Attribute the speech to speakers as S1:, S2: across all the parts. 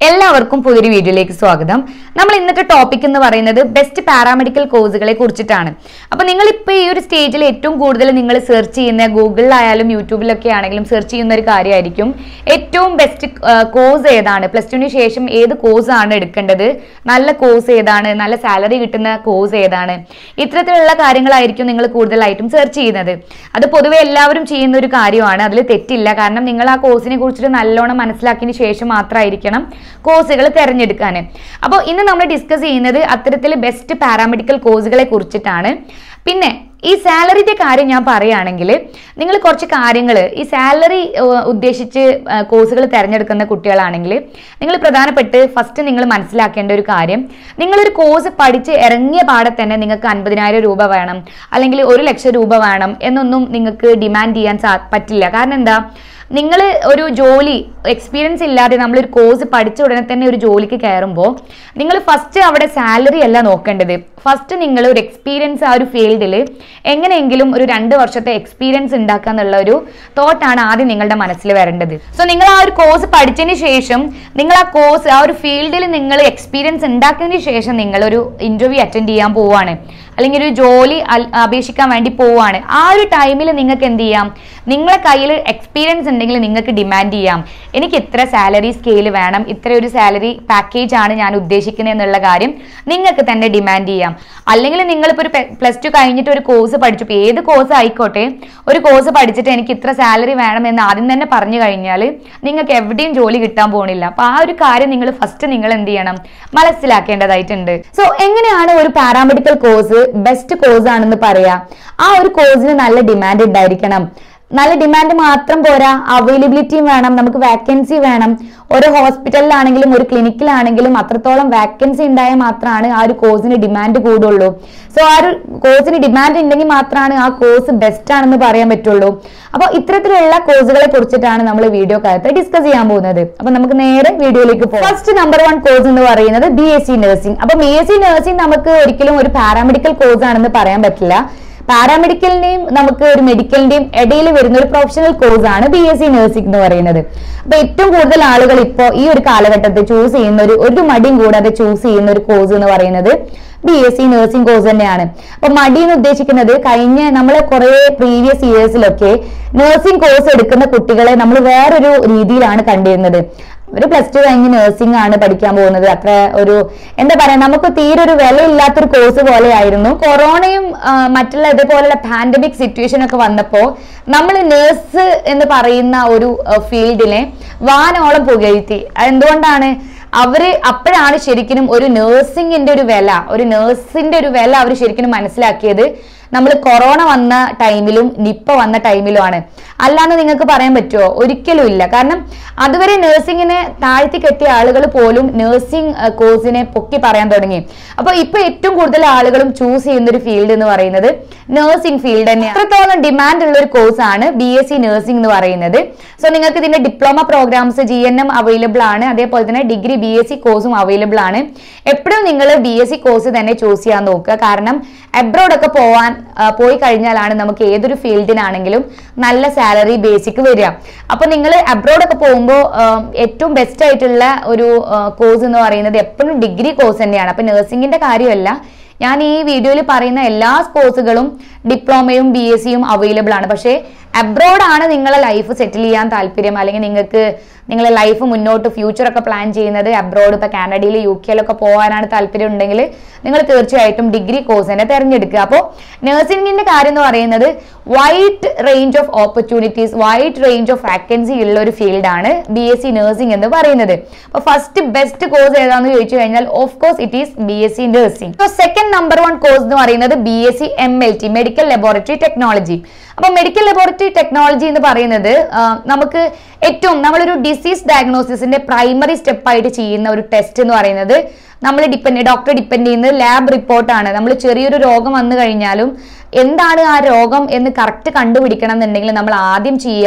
S1: എല്ലാവർക്കും പുതിയൊരു വീഡിയോയിലേക്ക് സ്വാഗതം നമ്മൾ ഇന്നത്തെ ടോപ്പിക് എന്ന് പറയുന്നത് ബെസ്റ്റ് പാരാമെഡിക്കൽ കോഴ്സുകളെ കുറിച്ചിട്ടാണ് അപ്പൊ നിങ്ങൾ ഇപ്പൊ ഈ ഒരു സ്റ്റേജിൽ ഏറ്റവും കൂടുതൽ നിങ്ങൾ സെർച്ച് ചെയ്യുന്ന ഗൂഗിളിലായാലും യൂട്യൂബിലൊക്കെ ആണെങ്കിലും സെർച്ച് ചെയ്യുന്ന ഒരു കാര്യമായിരിക്കും ഏറ്റവും ബെസ്റ്റ് കോഴ്സ് ഏതാണ് പ്ലസ് ടുവിന് ശേഷം ഏത് കോഴ്സ് ആണ് എടുക്കേണ്ടത് നല്ല കോഴ്സ് ഏതാണ് നല്ല സാലറി കിട്ടുന്ന കോഴ്സ് ഏതാണ് ഇത്തരത്തിലുള്ള കാര്യങ്ങളായിരിക്കും നിങ്ങൾ കൂടുതലായിട്ടും സെർച്ച് ചെയ്യുന്നത് അത് പൊതുവെ എല്ലാവരും ചെയ്യുന്ന ഒരു കാര്യമാണ് അതിൽ തെറ്റില്ല കാരണം നിങ്ങൾ ആ കോഴ്സിനെ കുറിച്ചിട്ട് നല്ലോണം മനസ്സിലാക്കിയതിന് ശേഷം മാത്രമായിരിക്കണം കോഴ്സുകൾ തിരഞ്ഞെടുക്കാൻ അപ്പോൾ ഇന്ന് നമ്മൾ ഡിസ്കസ് ചെയ്യുന്നത് അത്തരത്തിൽ ബെസ്റ്റ് പാരാമെഡിക്കൽ കോഴ്സുകളെ കുറിച്ചിട്ടാണ് പിന്നെ ഈ സാലറിയുടെ കാര്യം ഞാൻ പറയുകയാണെങ്കിൽ നിങ്ങൾ കുറച്ച് കാര്യങ്ങൾ ഈ സാലറി ഉദ്ദേശിച്ച് കോഴ്സുകൾ തിരഞ്ഞെടുക്കുന്ന കുട്ടികളാണെങ്കിൽ നിങ്ങൾ പ്രധാനപ്പെട്ട് ഫസ്റ്റ് നിങ്ങൾ മനസ്സിലാക്കേണ്ട ഒരു കാര്യം നിങ്ങളൊരു കോഴ്സ് പഠിച്ച് ഇറങ്ങിയ പാടെ തന്നെ നിങ്ങൾക്ക് അൻപതിനായിരം രൂപ വേണം അല്ലെങ്കിൽ ഒരു ലക്ഷം രൂപ വേണം എന്നൊന്നും നിങ്ങൾക്ക് ഡിമാൻഡ് ചെയ്യാൻ സാ പറ്റില്ല കാരണം എന്താ നിങ്ങൾ ഒരു ജോലി എക്സ്പീരിയൻസ് ഇല്ലാതെ നമ്മളൊരു കോഴ്സ് പഠിച്ച ഉടനെ തന്നെ ഒരു ജോലിക്ക് കയറുമ്പോൾ നിങ്ങൾ ഫസ്റ്റ് അവിടെ സാലറി അല്ല നോക്കേണ്ടത് ഫസ്റ്റ് നിങ്ങൾ ഒരു എക്സ്പീരിയൻസ് ആ ഒരു ഫീൽഡിൽ എങ്ങനെയെങ്കിലും ഒരു രണ്ട് വർഷത്തെ എക്സ്പീരിയൻസ് ഉണ്ടാക്കുക എന്നുള്ള ഒരു തോട്ടാണ് ആദ്യം നിങ്ങളുടെ മനസ്സിൽ വരേണ്ടത് സോ നിങ്ങൾ ആ ഒരു കോഴ്സ് പഠിച്ചതിന് ശേഷം നിങ്ങൾ ആ കോഴ്സ് ആ ഒരു ഫീൽഡിൽ നിങ്ങൾ എക്സ്പീരിയൻസ് ഉണ്ടാക്കിയതിന് ശേഷം നിങ്ങൾ ഒരു ഇന്റർവ്യൂ അറ്റൻഡ് ചെയ്യാൻ പോവാണ് അല്ലെങ്കിൽ ഒരു ജോലി അൽ- അപേക്ഷിക്കാൻ വേണ്ടി പോവാണ് ആ ഒരു ടൈമിൽ നിങ്ങൾക്ക് എന്ത് ചെയ്യാം നിങ്ങളെ കയ്യിൽ എക്സ്പീരിയൻസ് ഉണ്ടെങ്കിൽ നിങ്ങൾക്ക് ഡിമാൻഡ് ചെയ്യാം എനിക്ക് ഇത്ര സാലറി സ്കെയിൽ വേണം ഇത്ര ഒരു സാലറി പാക്കേജ് ആണ് ഞാൻ ഉദ്ദേശിക്കുന്നത് എന്നുള്ള കാര്യം നിങ്ങൾക്ക് തന്നെ ഡിമാൻഡ് ചെയ്യാം അല്ലെങ്കിൽ നിങ്ങളിപ്പോൾ ഒരു പ്ലസ് ടു കഴിഞ്ഞിട്ട് ഒരു കോഴ്സ് പഠിച്ചു ഇപ്പൊ ഏത് കോഴ്സ് ആയിക്കോട്ടെ ഒരു കോഴ്സ് പഠിച്ചിട്ട് എനിക്ക് ഇത്ര സാലറി വേണം എന്ന് ആദ്യം തന്നെ പറഞ്ഞു കഴിഞ്ഞാൽ നിങ്ങൾക്ക് എവിടെയും ജോലി കിട്ടാൻ പോണില്ല അപ്പൊ ആ ഒരു കാര്യം നിങ്ങൾ ഫസ്റ്റ് നിങ്ങൾ എന്ത് ചെയ്യണം മനസ്സിലാക്കേണ്ടതായിട്ടുണ്ട് സോ എങ്ങനെയാണ് ഒരു പാരാമെഡിക്കൽ കോഴ്സ് ബെസ്റ്റ് കോഴ്സ് ആണെന്ന് പറയാ ആ ഒരു കോഴ്സിന് നല്ല ഡിമാൻഡ് ഉണ്ടായിരിക്കണം നല്ല ഡിമാൻഡ് മാത്രം പോരാ അവൈലബിലിറ്റിയും വേണം നമുക്ക് വാക്കൻസി വേണം ഓരോ ഹോസ്പിറ്റലിലാണെങ്കിലും ഒരു ക്ലിനിക്കിലാണെങ്കിലും അത്രത്തോളം വാക്കൻസി ഉണ്ടായാൽ മാത്രമാണ് ആ ഒരു കോഴ്സിന് ഡിമാൻഡ് കൂടുള്ളൂ സോ ആ ഒരു കോഴ്സിന് ഡിമാൻഡ് ഉണ്ടെങ്കിൽ മാത്രമാണ് ആ കോഴ്സ് ബെസ്റ്റ് ആണെന്ന് പറയാൻ പറ്റുള്ളൂ അപ്പോൾ ഇത്തരത്തിലുള്ള കോഴ്സുകളെ കുറിച്ചിട്ടാണ് നമ്മൾ വീഡിയോക്കകത്ത് ഡിസ്കസ് ചെയ്യാൻ പോകുന്നത് അപ്പൊ നമുക്ക് നേരെ വീഡിയോയിലേക്ക് പോകാം ഫസ്റ്റ് നമ്പർ വൺ കോഴ്സ് എന്ന് പറയുന്നത് ബി എസ് സി നഴ്സിംഗ് അപ്പൊ ബി എസ് സി നഴ്സിംഗ് നമുക്ക് ഒരിക്കലും ഒരു പാരാമെഡിക്കൽ കോഴ്സ് ആണെന്ന് പറയാൻ പറ്റില്ല പാരാമെഡിക്കലിന്റെയും നമുക്ക് ഒരു മെഡിക്കലിന്റെയും ഇടയിൽ വരുന്ന ഒരു പ്രൊഫഷണൽ കോഴ്സ് ആണ് ബി എസ് സി നഴ്സിംഗ് എന്ന് പറയുന്നത് അപ്പൊ ഏറ്റവും കൂടുതൽ ആളുകൾ ഇപ്പോൾ ഈ ഒരു കാലഘട്ടത്തിൽ ചൂസ് ചെയ്യുന്ന ഒരു ഒരു മടിയും കൂടാതെ ചൂസ് ചെയ്യുന്ന ഒരു കോഴ്സ് എന്ന് പറയുന്നത് B S C nursing course തന്നെയാണ് അപ്പൊ മടി എന്ന് ഉദ്ദേശിക്കുന്നത് കഴിഞ്ഞ നമ്മളെ കുറെ പ്രീവിയസ് ഇയേഴ്സിലൊക്കെ നഴ്സിംഗ് കോഴ്സ് എടുക്കുന്ന കുട്ടികളെ നമ്മൾ വേറൊരു രീതിയിലാണ് കണ്ടിരുന്നത് ഒരു പ്ലസ് ടു കഴിഞ്ഞ് നഴ്സിംഗ് ആണ് പഠിക്കാൻ പോകുന്നത് അത്ര ഒരു എന്താ പറയാ നമുക്ക് തീരെ ഒരു വിലയില്ലാത്തൊരു കോഴ്സ് പോലെയായിരുന്നു കൊറോണയും ആ, മറ്റുള്ള ഇതുപോലുള്ള പാൻഡമിക് സിറ്റുവേഷൻ ഒക്കെ വന്നപ്പോ നമ്മൾ നേഴ്സ് എന്ന് പറയുന്ന ഒരു ഫീൽഡിനെ വാനോളം പുകഴ്ത്തി എന്തുകൊണ്ടാണ് അവര് അപ്പോഴാണ് ശരിക്കും ഒരു നേഴ്സിംഗിന്റെ ഒരു വില ഒരു നേഴ്സിന്റെ ഒരു വില അവർ ശരിക്കും മനസ്സിലാക്കിയത് നമ്മൾ കൊറോണ വന്ന ടൈമിലും നിപ്പ വന്ന ടൈമിലുമാണ് അല്ലാന്ന് നിങ്ങൾക്ക് പറയാൻ പറ്റുമോ ഒരിക്കലും ഇല്ല കാരണം അതുവരെ നഴ്സിംഗിനെ താഴ്ത്തി കെട്ടിയ ആളുകൾ പോലും നഴ്സിംഗ് കോഴ്സിനെ പൊക്കി പറയാൻ തുടങ്ങി അപ്പൊ ഇപ്പൊ ഏറ്റവും കൂടുതൽ ആളുകളും ചൂസ് ചെയ്യുന്ന ഒരു ഫീൽഡ് എന്ന് പറയുന്നത് നഴ്സിംഗ് ഫീൽഡ് തന്നെയാണ് അത്രത്തോളം ഡിമാൻഡ് ഉള്ള ഒരു കോഴ്സാണ് ബി എസ് സി നഴ്സിംഗ് എന്ന് പറയുന്നത് സോ നിങ്ങൾക്ക് ഇതിന്റെ diploma programs G N M available ആണ് അതേപോലെ തന്നെ ഡിഗ്രി ബി എസ് സി കോഴ്സും അവൈലബിൾ ആണ് എപ്പോഴും നിങ്ങൾ ബി എസ് സി കോഴ്സ് തന്നെ ചൂസ് ചെയ്യാൻ നോക്കുക കാരണം അബ്രോഡ് ഒക്കെ പോവാൻ ആ, പോയി കഴിഞ്ഞാലാണ് നമുക്ക് ഏതൊരു ഫീൽഡിനാണെങ്കിലും നല്ല സാലറി ബേസിക് വരിക അപ്പൊ നിങ്ങൾ അബ്രോഡ് ഒക്കെ പോകുമ്പോൾ ഏറ്റവും ബെസ്റ്റ് ആയിട്ടുള്ള ഒരു കോഴ്സ് എന്ന് പറയുന്നത് എപ്പോഴും ഡിഗ്രി കോഴ്സ് തന്നെയാണ് അപ്പൊ നഴ്സിംഗിന്റെ കാര്യമല്ല ഞാൻ ഈ വീഡിയോയിൽ പറയുന്ന എല്ലാ കോഴ്സുകളും ഡിപ്ലോമയും ബി എസ് സിയും അവൈലബിൾ ആണ് പക്ഷേ അബ്രോഡ് ആണ് നിങ്ങളെ ലൈഫ് സെറ്റിൽ ചെയ്യാൻ താല്പര്യം അല്ലെങ്കിൽ നിങ്ങൾക്ക് നിങ്ങളെ ലൈഫ് മുന്നോട്ട് ഫ്യൂച്ചർ ഒക്കെ പ്ലാൻ ചെയ്യുന്നത് അബ്രോഡ് ഇപ്പൊ കാനഡയിൽ യു കെയിലൊക്കെ പോകാനാണ് താല്പര്യം ഉണ്ടെങ്കിൽ നിങ്ങൾ തീർച്ചയായിട്ടും ഡിഗ്രി കോഴ്സ് തന്നെ തിരഞ്ഞെടുക്കുക അപ്പോൾ നഴ്സിംഗിന്റെ കാര്യം എന്ന് പറയുന്നത് wide range of opportunities wide range of vacancy ഉള്ള ഒരു ഫീൽഡാണ് ബി എസ് സി നഴ്സിംഗ് എന്ന് പറയുന്നത് അപ്പൊ ഫസ്റ്റ് ബെസ്റ്റ് കോഴ്സ് ഏതാണെന്ന് ചോദിച്ചു കഴിഞ്ഞാൽ of course it is B S C nursing so second number one course എന്ന് പറയുന്നത് B S C M L T medical laboratory technology അപ്പൊ മെഡിക്കൽ ലബോറട്ടറി ടെക്നോളജി എന്ന് പറയുന്നത് ആ, നമുക്ക് ഏറ്റവും നമ്മളൊരു ഡിസീസ് ഡയഗ്നോസിസിന്റെ പ്രൈമറി സ്റ്റെപ്പ് ആയിട്ട് ചെയ്യുന്ന ഒരു ടെസ്റ്റ് എന്ന് പറയുന്നത് നമ്മൾ ഡിപ്പെൻഡ് ഡോക്ടറെ ഡിപ്പെൻഡ് ചെയ്യുന്നത് ലാബ് റിപ്പോർട്ടാണ് നമ്മൾ ചെറിയൊരു രോഗം വന്നു കഴിഞ്ഞാലും എന്താണ് ആ രോഗം എന്ന് കറക്റ്റ് കണ്ടുപിടിക്കണം എന്നുണ്ടെങ്കിൽ നമ്മൾ ആദ്യം ചെയ്യുക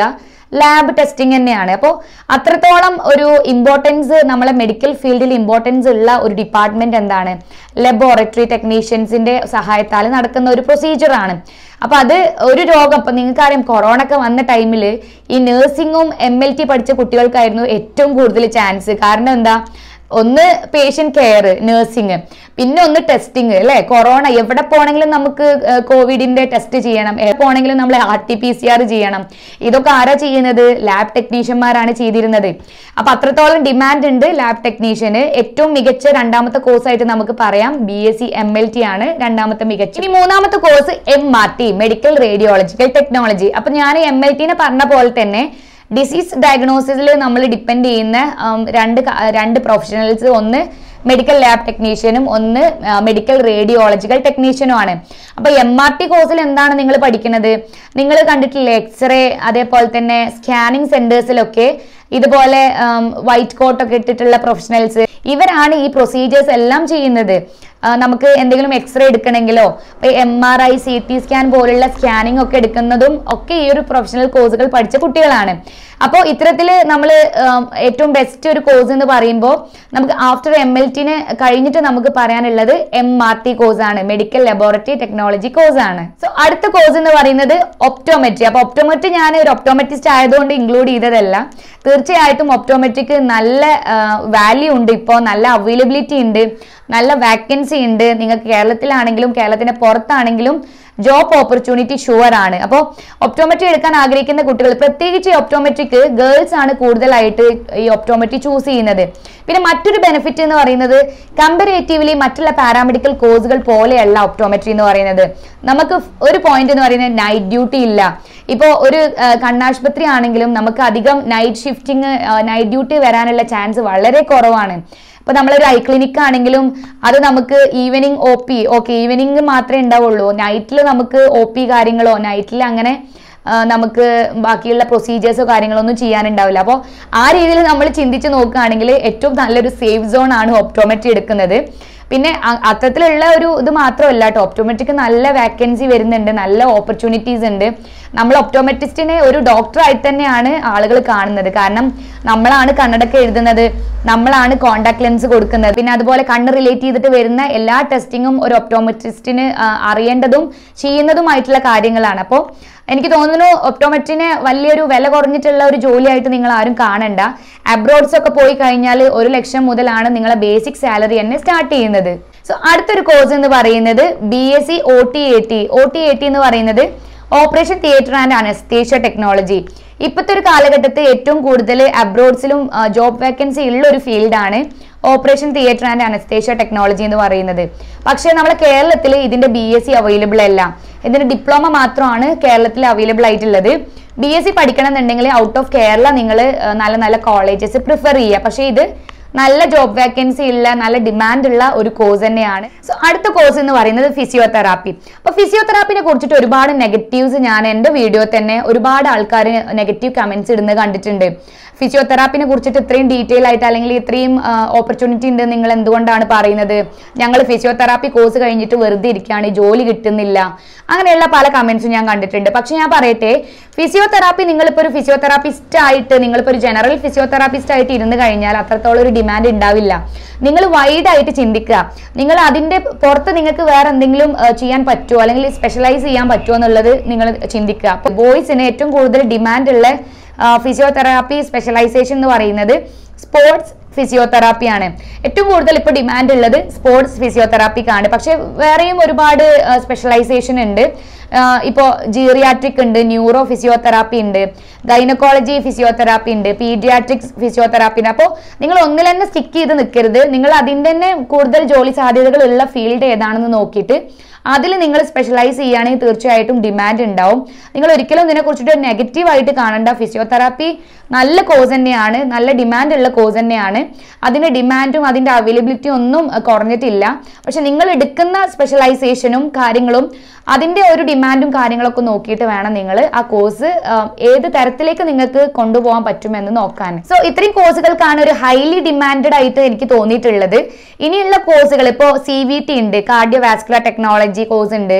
S1: ലാബ് ടെസ്റ്റിംഗ് തന്നെയാണ് അപ്പോൾ അത്രത്തോളം ഒരു ഇമ്പോർട്ടൻസ് നമ്മളെ മെഡിക്കൽ ഫീൽഡിൽ ഇമ്പോർട്ടൻസ് ഉള്ള ഒരു ഡിപ്പാർട്ട്മെന്റ് എന്താണ് ലബോറട്ടറി ടെക്നീഷ്യൻസിന്റെ സഹായത്താൽ നടക്കുന്ന ഒരു പ്രൊസീജിയറാണ് അപ്പൊ അത് ഒരു രോഗം ഇപ്പൊ നിങ്ങൾക്കറിയാം കൊറോണ ഒക്കെ വന്ന ടൈമിൽ ഈ നഴ്സിംഗും എം എൽ ടി പഠിച്ച കുട്ടികൾക്കായിരുന്നു ഏറ്റവും കൂടുതൽ ചാൻസ് കാരണം എന്താ ഒന്ന് പേഷ്യന്റ് കെയർ നഴ്സിംഗ് പിന്നെ ഒന്ന് ടെസ്റ്റിംഗ് അല്ലെ കൊറോണ എവിടെ പോണെങ്കിലും നമുക്ക് കോവിഡിന്റെ ടെസ്റ്റ് ചെയ്യണം എവിടെ പോണെങ്കിലും നമ്മൾ R T P C R ചെയ്യണം ഇതൊക്കെ ആരാ ചെയ്യുന്നത് ലാബ് ടെക്നീഷ്യന്മാരാണ് ചെയ്തിരുന്നത് അപ്പൊ അത്രത്തോളം ഡിമാൻഡ് ഉണ്ട് ലാബ് ടെക്നീഷ്യന് ഏറ്റവും മികച്ച രണ്ടാമത്തെ കോഴ്സായിട്ട് നമുക്ക് പറയാം B S C M L T ആണ് രണ്ടാമത്തെ മികച്ച ഇനി മൂന്നാമത്തെ കോഴ്സ് M R T medical radiological technology അപ്പൊ ഞാൻ എം എൽ ടിനെ പറഞ്ഞ പോലെ തന്നെ ഡിസീസ് ഡയഗ്നോസിസിൽ നമ്മൾ ഡിപ്പെൻഡ് ചെയ്യുന്ന ഉം, രണ്ട് ക- രണ്ട് പ്രൊഫഷണൽസ് ഒന്ന് മെഡിക്കൽ ലാബ് ടെക്നീഷ്യനും ഒന്ന് മെഡിക്കൽ റേഡിയോളജിക്കൽ ടെക്നീഷ്യനും ആണ് അപ്പൊ എം ആർ ടി കോഴ്സിൽ എന്താണ് നിങ്ങൾ പഠിക്കുന്നത് നിങ്ങൾ കണ്ടിട്ടില്ലേ എക്സ്റേ അതേപോലെ തന്നെ സ്കാനിങ് സെന്റേഴ്സിലൊക്കെ ഇതുപോലെ വൈറ്റ് കോട്ട് ഒക്കെ ഇട്ടിട്ടുള്ള പ്രൊഫഷണൽസ് ഇവരാണ് ഈ പ്രൊസീജിയേഴ്സ് എല്ലാം ചെയ്യുന്നത് ആ, നമുക്ക് എന്തെങ്കിലും എക്സ്റേ എടുക്കണമെങ്കിലോ M R I C T scan പോലുള്ള സ്കാനിങ് ഒക്കെ എടുക്കുന്നതും ഒക്കെ ഈ ഒരു പ്രൊഫഷണൽ കോഴ്സുകൾ പഠിച്ച കുട്ടികളാണ് അപ്പോൾ ഇത്തരത്തിൽ നമ്മൾ ഏറ്റവും ബെസ്റ്റ് ഒരു കോഴ്സ് എന്ന് പറയുമ്പോൾ നമുക്ക് ആഫ്റ്റർ എം എൽ ടിന് കഴിഞ്ഞിട്ട് നമുക്ക് പറയാനുള്ളത് എം ആർ ടി കോഴ്സ് ആണ് മെഡിക്കൽ ലബോറട്ടറി ടെക്നോളജി കോഴ്സ് ആണ് സോ അടുത്ത കോഴ്സ് എന്ന് പറയുന്നത് ഒപ്റ്റോമെട്രി അപ്പൊ ഒപ്റ്റോമെട്രി ഞാൻ ഒരു ഒപ്റ്റോമെട്രിസ്റ്റ് ആയതുകൊണ്ട് ഇൻക്ലൂഡ് ചെയ്തതല്ല തീർച്ചയായിട്ടും ഒപ്റ്റോമെട്രിക്ക് നല്ല വാല്യൂ ഉണ്ട് ഇപ്പോൾ നല്ല അവൈലബിലിറ്റി ഉണ്ട് നല്ല വാക്കൻസി ഉണ്ട് നിങ്ങൾക്ക് കേരളത്തിലാണെങ്കിലും കേരളത്തിന്റെ പുറത്താണെങ്കിലും ജോബ് ഓപ്പർച്യൂണിറ്റി ഷുവർ ആണ് അപ്പോൾ ഒപ്റ്റോമെട്രി എടുക്കാൻ ആഗ്രഹിക്കുന്ന കുട്ടികൾ പ്രത്യേകിച്ച് ഈ ഒപ്റ്റോമെട്രിക്ക് ഗേൾസ് ആണ് കൂടുതലായിട്ട് ഈ ഒപ്റ്റോമെട്രി ചൂസ് ചെയ്യുന്നത് പിന്നെ മറ്റൊരു ബെനിഫിറ്റ് എന്ന് പറയുന്നത് കമ്പറേറ്റീവ്ലി മറ്റുള്ള പാരാമെഡിക്കൽ കോഴ്സുകൾ പോലെയല്ല ഒപ്റ്റോമെട്രി എന്ന് പറയുന്നത് നമുക്ക് ഒരു പോയിന്റ് എന്ന് പറയുന്നത് നൈറ്റ് ഡ്യൂട്ടി ഇല്ല ഇപ്പോൾ ഒരു ആ, കണ്ണാശുപത്രി ആണെങ്കിലും നമുക്ക് അധികം നൈറ്റ് ഷിഫ്റ്റിംഗ് നൈറ്റ് ഡ്യൂട്ടി വരാനുള്ള ചാൻസ് വളരെ കുറവാണ് ഇപ്പൊ നമ്മളൊരു ഐ ക്ലിനിക് ആണെങ്കിലും അത് നമുക്ക് evening O P okay evening മാത്രമേ ഉണ്ടാവുള്ളൂ നൈറ്റിൽ നമുക്ക് ഒ പി കാര്യങ്ങളോ നൈറ്റിൽ അങ്ങനെ ആ, നമുക്ക് ബാക്കിയുള്ള പ്രൊസീജിയേഴ്സോ കാര്യങ്ങളോ ഒന്നും ചെയ്യാനുണ്ടാവില്ല അപ്പോൾ ആ രീതിയിൽ നമ്മൾ ചിന്തിച്ച് നോക്കുകയാണെങ്കിൽ ഏറ്റവും നല്ലൊരു സേഫ് സോൺ ആണ് ഒപ്റ്റോമെട്രി എടുക്കുന്നത് പിന്നെ അ- അത്തരത്തിലുള്ള ഒരു ഇത് മാത്രമല്ല കേട്ടോ ഒപ്റ്റോമെട്രിക്ക് നല്ല വാക്കൻസി വരുന്നുണ്ട് നല്ല ഓപ്പർച്യൂണിറ്റീസ് ഉണ്ട് നമ്മൾ ഒപ്റ്റോമെട്രിസ്റ്റിനെ ഒരു ഡോക്ടർ ആയിട്ട് തന്നെയാണ് ആളുകൾ കാണുന്നത് കാരണം നമ്മളാണ് കണ്ണടക്ക് എഴുതുന്നത് നമ്മളാണ് കോണ്ടാക്ട് ലെൻസ് കൊടുക്കുന്നത് പിന്നെ അതുപോലെ കണ്ണ് റിലേറ്റ് ചെയ്തിട്ട് വരുന്ന എല്ലാ ടെസ്റ്റിങ്ങും ഒരു ഒപ്റ്റോമെട്രിസ്റ്റിന് അറിയേണ്ടതും ചെയ്യുന്നതുമായിട്ടുള്ള കാര്യങ്ങളാണ് അപ്പോൾ എനിക്ക് തോന്നുന്നു ഒപ്റ്റോമെട്രിനെ വലിയൊരു വില കുറഞ്ഞിട്ടുള്ള ഒരു ജോലിയായിട്ട് നിങ്ങൾ ആരും കാണണ്ട അബ്രോഡ്സ് ഒക്കെ പോയി കഴിഞ്ഞാൽ ഒരു ലക്ഷം മുതലാണ് നിങ്ങളെ ബേസിക് സാലറി തന്നെ സ്റ്റാർട്ട് ചെയ്യുന്നത് സോ അടുത്തൊരു കോഴ്സ് എന്ന് പറയുന്നത് B S C O T A T O T A T എന്ന് പറയുന്നത് operation theatre and anaesthesia technology ഇപ്പോഴത്തെ ഒരു കാലഘട്ടത്തിൽ ഏറ്റവും കൂടുതൽ അബ്രോഡ്സിലും ജോബ് വേക്കൻസി ഉള്ള ഒരു ഫീൽഡാണ് operation theatre and anaesthesia technology എന്ന് പറയുന്നത് പക്ഷേ നമ്മളെ കേരളത്തിൽ ഇതിന്റെ ബി എസ് സി അവൈലബിൾ അല്ല ഇതിന്റെ ഡിപ്ലോമ മാത്രമാണ് കേരളത്തിൽ അവൈലബിൾ ആയിട്ടുള്ളത് ബി എസ് സി പഠിക്കണം എന്നുണ്ടെങ്കിൽ ഔട്ട് ഓഫ് കേരള നിങ്ങൾ നല്ല നല്ല കോളേജസ് പ്രിഫർ ചെയ്യുക പക്ഷേ ഇത് നല്ല ജോബ് വേക്കൻസി ഉള്ള നല്ല ഡിമാൻഡ് ഉള്ള ഒരു കോഴ്സ് തന്നെയാണ് സോ അടുത്ത കോഴ്സ് എന്ന് പറയുന്നത് ഫിസിയോതെറാപ്പി അപ്പൊ ഫിസിയോതെറാപ്പിനെ കുറിച്ചിട്ട് ഒരുപാട് നെഗറ്റീവ്സ് ഞാൻ എൻ്റെ വീഡിയോ തന്നെ ഒരുപാട് ആൾക്കാർ നെഗറ്റീവ് കമന്റ്സ് ഇടുന്നത് കണ്ടിട്ടുണ്ട് ഫിസിയോതെറാപ്പിനെ കുറിച്ചിട്ട് ഇത്രയും ഡീറ്റെയിൽ ആയിട്ട് അല്ലെങ്കിൽ ഇത്രയും ഓപ്പർച്യൂണിറ്റി ഉണ്ട് നിങ്ങൾ എന്തുകൊണ്ടാണ് പറയുന്നത് ഞങ്ങൾ ഫിസിയോതെറാപ്പി കോഴ്സ് കഴിഞ്ഞിട്ട് വെറുതെ ഇരിക്കുകയാണ് ജോലി കിട്ടുന്നില്ല അങ്ങനെയുള്ള പല കമന്റ്സും ഞാൻ കണ്ടിട്ടുണ്ട് പക്ഷെ ഞാൻ പറയട്ടെ ഫിസിയോതെറാപ്പി നിങ്ങളിപ്പോൾ ഒരു ഫിസിയോതെറാപ്പിസ്റ്റ് ആയിട്ട് നിങ്ങളിപ്പോൾ ഒരു ജനറൽ ഫിസിയോതെറാപ്പിസ്റ്റ് ആയിട്ട് ഇരുന്ന് കഴിഞ്ഞാൽ അത്രത്തോളം ഒരു ഡിമാൻഡ് ഉണ്ടാവില്ല നിങ്ങൾ വൈഡ് ആയിട്ട് ചിന്തിക്കുക നിങ്ങൾ അതിന്റെ പുറത്ത് നിങ്ങൾക്ക് വേറെ എന്തെങ്കിലും ആ, ചെയ്യാൻ പറ്റുമോ അല്ലെങ്കിൽ സ്പെഷ്യലൈസ് ചെയ്യാൻ പറ്റുമോ എന്നുള്ളത് നിങ്ങൾ ചിന്തിക്കുക അപ്പോൾ ബോയ്സിന് ഏറ്റവും കൂടുതൽ ഡിമാൻഡ് ഉള്ള ഫിസിയോതെറാപ്പി സ്പെഷ്യലൈസേഷൻ എന്ന് പറയുന്നത് സ്പോർട്സ് ഫിസിയോതെറാപ്പിയാണ് ഏറ്റവും കൂടുതൽ ഇപ്പോൾ ഡിമാൻഡ് ഉള്ളത് സ്പോർട്സ് ഫിസിയോതെറാപ്പിക്കാണ് പക്ഷെ വേറെയും ഒരുപാട് സ്പെഷ്യലൈസേഷൻ ഉണ്ട് ഇപ്പോൾ ജീറിയാട്രിക് ഉണ്ട് ന്യൂറോ ഫിസിയോതെറാപ്പി ഉണ്ട് ഗൈനക്കോളജി ഫിസിയോതെറാപ്പി ഉണ്ട് പീഡിയാട്രിക്സ് ഫിസിയോതെറാപ്പി ഉണ്ട് അപ്പോൾ നിങ്ങൾ ഒന്നിൽ തന്നെ സ്റ്റിക്ക് ചെയ്ത് നിൽക്കരുത് നിങ്ങൾ അതിൻ്റെ തന്നെ കൂടുതൽ ജോലി സാധ്യതകൾ ഉള്ള ഫീൽഡ് ഏതാണെന്ന് നോക്കിയിട്ട് അതിൽ നിങ്ങൾ സ്പെഷ്യലൈസ് ചെയ്യുകയാണെങ്കിൽ തീർച്ചയായിട്ടും ഡിമാൻഡ് ഉണ്ടാവും നിങ്ങൾ ഒരിക്കലും ഇതിനെ കുറിച്ചിട്ട് നെഗറ്റീവ് ആയിട്ട് കാണണ്ട ഫിസിയോതെറാപ്പി നല്ല കോഴ്സ് തന്നെയാണ് നല്ല ഡിമാൻഡ് ഉള്ള കോഴ്സ് തന്നെയാണ് അതിന്റെ ഡിമാൻഡും അതിന്റെ അവൈലബിലിറ്റി ഒന്നും അഹ്, കുറഞ്ഞിട്ടില്ല പക്ഷെ നിങ്ങൾ എടുക്കുന്ന സ്പെഷ്യലൈസേഷനും കാര്യങ്ങളും അതിന്റെ ഒരു ഡിമാൻഡും കാര്യങ്ങളൊക്കെ നോക്കിയിട്ട് വേണം നിങ്ങൾ ആ കോഴ്സ് ഏത് തരത്തിലേക്ക് നിങ്ങൾക്ക് കൊണ്ടുപോകാൻ പറ്റുമെന്ന് നോക്കാൻ സോ ഇത്രയും കോഴ്സുകൾക്കാണ് ഒരു ഹൈലി ഡിമാൻഡഡ് ആയിട്ട് എനിക്ക് തോന്നിയിട്ടുള്ളത് ഇനിയുള്ള കോഴ്സുകൾ ഇപ്പോൾ സി വി ടി ഉണ്ട് കാർഡിയോ വാസ്കുലർ ടെക്നോളജി കോഴ്സ് ഉണ്ട്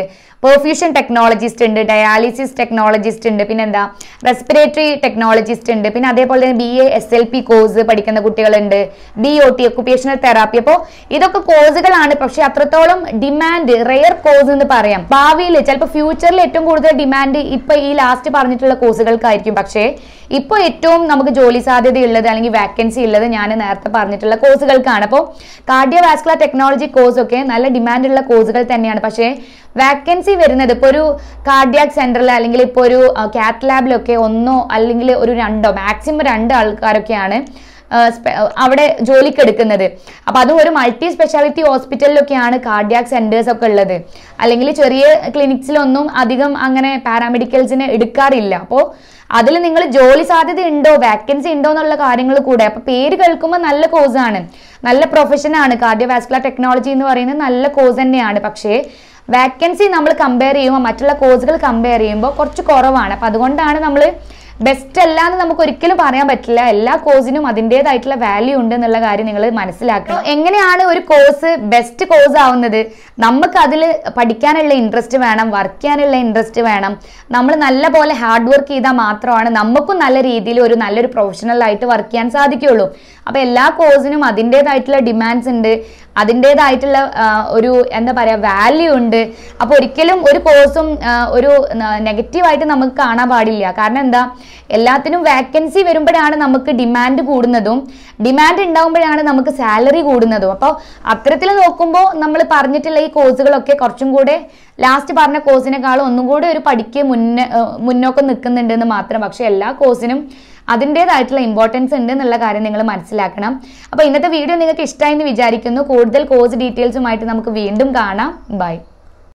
S1: പെർഫ്യൂഷൻ ടെക്നോളജിസ്റ്റ് ഉണ്ട് ഡയാലിസിസ് ടെക്നോളജിസ്റ്റ് ഉണ്ട് പിന്നെ എന്താ റെസ്പിറേറ്ററി ടെക്നോളജിസ്റ്റ് ഉണ്ട് പിന്നെ അതേപോലെ തന്നെ B A S L P course പഠിക്കുന്ന കുട്ടികളുണ്ട് B O T occupational therapy അപ്പോൾ ഇതൊക്കെ കോഴ്സുകളാണ് പക്ഷെ അത്രത്തോളം ഡിമാൻഡ് റെയർ കോഴ്സ് എന്ന് പറയാം ഭാവിയിൽ ചിലപ്പോൾ ഫ്യൂച്ചറിൽ ഏറ്റവും കൂടുതൽ ഡിമാൻഡ് ഇപ്പൊ ഈ ലാസ്റ്റ് പറഞ്ഞിട്ടുള്ള കോഴ്സുകൾക്കായിരിക്കും പക്ഷേ ഇപ്പോൾ ഏറ്റവും നമുക്ക് ജോലി സാധ്യതയുള്ളത് അല്ലെങ്കിൽ വാക്കൻസി ഉള്ളത് ഞാൻ നേരത്തെ പറഞ്ഞിട്ടുള്ള കോഴ്സുകൾക്കാണ് അപ്പോൾ കാർഡിയോ വാസ്കുലർ ടെക്നോളജി കോഴ്സ് ഒക്കെ നല്ല ഡിമാൻഡുള്ള കോഴ്സുകൾ തന്നെയാണ് പക്ഷേ വാക്കൻസി വരുന്നത് ഇപ്പോൾ ഒരു കാർഡിയാക് സെന്ററിൽ അല്ലെങ്കിൽ ഇപ്പോൾ ഒരു കാത്ത് ലാബിലൊക്കെ ഒന്നോ അല്ലെങ്കിൽ ഒരു രണ്ടോ മാക്സിമം രണ്ട് ആൾക്കാരൊക്കെയാണ് ആ, സ്പെ- അവിടെ ജോലിക്ക് എടുക്കുന്നത് അപ്പൊ അതും ഒരു മൾട്ടി സ്പെഷ്യാലിറ്റി ഹോസ്പിറ്റലിലൊക്കെയാണ് കാർഡിയാക് സെന്റേഴ്സ് ഒക്കെ ഉള്ളത് അല്ലെങ്കിൽ ചെറിയ ക്ലിനിക്സിലൊന്നും അധികം അങ്ങനെ പാരാമെഡിക്കൽസിനെ എടുക്കാറില്ല അപ്പോൾ അതിൽ നിങ്ങൾ ജോലി സാധ്യത ഉണ്ടോ വാക്കൻസി ഉണ്ടോ എന്നുള്ള കാര്യങ്ങൾ കൂടെ അപ്പൊ പേര് കേൾക്കുമ്പോൾ നല്ല കോഴ്സാണ് നല്ല പ്രൊഫഷനാണ് കാർഡിയോവാസ്കുലർ ടെക്നോളജി എന്ന് പറയുന്നത് നല്ല കോഴ്സ് തന്നെയാണ് പക്ഷേ വാക്കൻസി നമ്മൾ കമ്പയർ ചെയ്യുമ്പോൾ മറ്റുള്ള കോഴ്സുകൾ കമ്പയർ ചെയ്യുമ്പോൾ കുറച്ച് കുറവാണ് അപ്പം അതുകൊണ്ടാണ് നമ്മൾ ബെസ്റ്റ് അല്ല എന്ന് നമുക്ക് ഒരിക്കലും പറയാൻ പറ്റില്ല എല്ലാ കോഴ്സിനും അതിൻ്റെതായിട്ടുള്ള വാല്യൂ ഉണ്ട് എന്നുള്ള കാര്യം നിങ്ങൾ മനസ്സിലാക്കണം എങ്ങനെയാണ് ഒരു കോഴ്സ് ബെസ്റ്റ് കോഴ്സ് ആവുന്നത് നമുക്ക് അതിൽ പഠിക്കാനുള്ള ഇൻട്രസ്റ്റ് വേണം വർക്ക് ചെയ്യാനുള്ള ഇൻട്രസ്റ്റ് വേണം നമ്മൾ നല്ല പോലെ ഹാർഡ് വർക്ക് ചെയ്താൽ മാത്രമാണ് നമുക്കും നല്ല രീതിയിൽ ഒരു നല്ലൊരു പ്രൊഫഷണൽ ആയിട്ട് വർക്ക് ചെയ്യാൻ സാധിക്കുകയുള്ളൂ അപ്പോൾ എല്ലാ കോഴ്സിനും അതിൻ്റെതായിട്ടുള്ള ഡിമാൻഡ്സ് ഉണ്ട് അതിൻ്റെതായിട്ടുള്ള ആ, ഒരു എന്താ പറയുക വാല്യൂ ഉണ്ട് അപ്പോൾ ഒരിക്കലും ഒരു കോഴ്സും ആ, ഒരു നെഗറ്റീവായിട്ട് നമുക്ക് കാണാൻ പാടില്ല കാരണം എന്താ എല്ലാത്തിനും വാക്കൻസി വരുമ്പോഴാണ് നമുക്ക് ഡിമാൻഡ് കൂടുന്നതും ഡിമാൻഡ് ഉണ്ടാകുമ്പോഴാണ് നമുക്ക് സാലറി കൂടുന്നതും അപ്പോൾ അത്തരത്തിൽ നോക്കുമ്പോൾ നമ്മൾ പറഞ്ഞിട്ടുള്ള ഈ കോഴ്സുകളൊക്കെ കുറച്ചും കൂടെ ലാസ്റ്റ് പറഞ്ഞ കോഴ്സിനേക്കാളും ഒന്നും കൂടെ ഒരു പഠിക്ക് മുന്നേ ആ, മുന്നോക്കം നിൽക്കുന്നുണ്ട് എന്ന് മാത്രം പക്ഷെ എല്ലാ കോഴ്സിനും അതിൻ്റെതായിട്ടുള്ള ഇമ്പോർട്ടൻസ് ഉണ്ട് എന്നുള്ള കാര്യം നിങ്ങൾ മനസ്സിലാക്കണം അപ്പോൾ ഇന്നത്തെ വീഡിയോ നിങ്ങൾക്ക് ഇഷ്ടമായി എന്ന് വിചാരിക്കുന്നു കൂടുതൽ കോഴ്സ് ഡീറ്റെയിൽസുമായിട്ട് നമുക്ക് വീണ്ടും കാണാം ബൈ